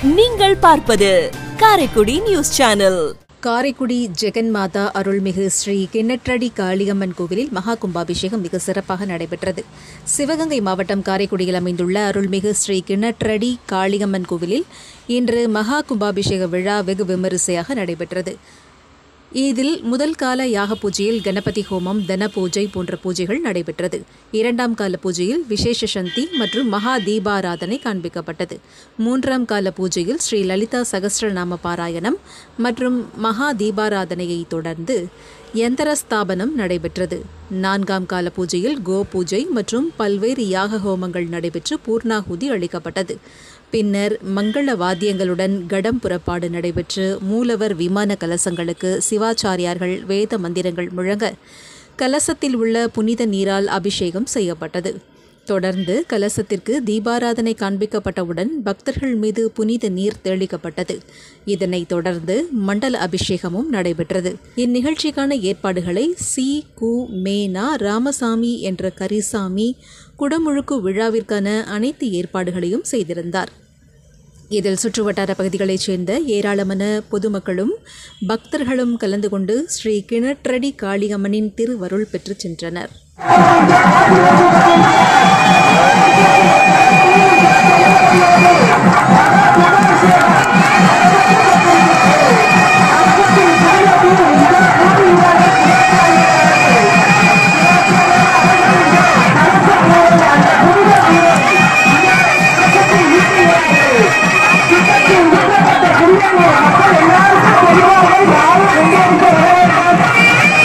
நீங்கள் பார்ப்பது Karaikudi news channel Karaikudi Jaganmata அருள்மிகு ஸ்ரீ கிண்ணற்றடி காளியம்மன் கோவிலில் மகா கும்பாபிஷேகம் மிக சிறப்பாக நடைபெற்றது சிவகங்கை மாவட்டம் காரைக்குடியில் அமைந்துள்ள அருள்மிகு ஸ்ரீ கிண்ணற்றடி காளியம்மன் கோவிலில் இன்று மகா கும்பாபிஷேக விழா வெகு விமரிசையாக நடைபெற்றது இதில் முதல் கால யாக பூஜையில் கணபதி ஹோமம் தன பூஜை போன்ற பூஜைகள் நடைபெற்றது இரண்டாம் கால பூஜையில் விசேஷ சந்தி மற்றும் மகா தீபாராதனை காண்பிக்கப்பட்டது மூன்றாம் கால பூஜையில் ஸ்ரீ லலிதா சகஸ்ரநாம பாராயணம் மற்றும் மகா தீபாராதனையை தொடர்ந்து யந்திர ஸ்தாபனம் நடைபெற்றது நான்காம் கால பூஜையில் கோ பூஜை மற்றும் பல்வேறு யாக ஹோமங்கள் நடைபெற்று பூர்ணாகுதி அளிக்கப்பட்டது பின்னர் மங்கள வாத்தியங்களுடன் கடம் புறப்பாடு நடைபெற்று மூலவர் விமான கலசங்களுக்கு சிவாச்சாரியார்கள் வேத மந்திரங்கள் முழங்க கலசத்தில் உள்ள புனித நீரால் அபிஷேகம் செய்யப்பட்டது தொடர்ந்து கலசத்திற்கு தீபாராதனை காண்பிக்கப்பட்டவுடன் பக்தர்கள் மீது புனித நீர் தெளிக்கப்பட்டது இதனைத் தொடர்ந்து மண்டல அபிஷேகமும் நடைபெற்றது இந்நிகழ்ச்சிக்கான ஏற்பாடுகளை சி கு மேனா ராமசாமி என்ற கரிசாமி குடமுழுக்கு விழாவிற்கான அனைத்து ஏற்பாடுகளையும் செய்திருந்தார் இதில் சுற்றுவட்டார பகுதிகளைச் சேர்ந்த ஏராளமான பொதுமக்களும் பக்தர்களும் கலந்து கொண்டு ஸ்ரீ கிணற்றடி காளியம்மனின் திருவருள் பெற்றுச் சென்றனர்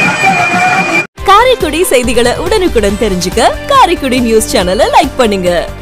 காரைக்குடி செய்திகளை உடனுக்குடன் தெரிஞ்சுக்க காரைக்குடி நியூஸ் சேனலை லைக் பண்ணுங்க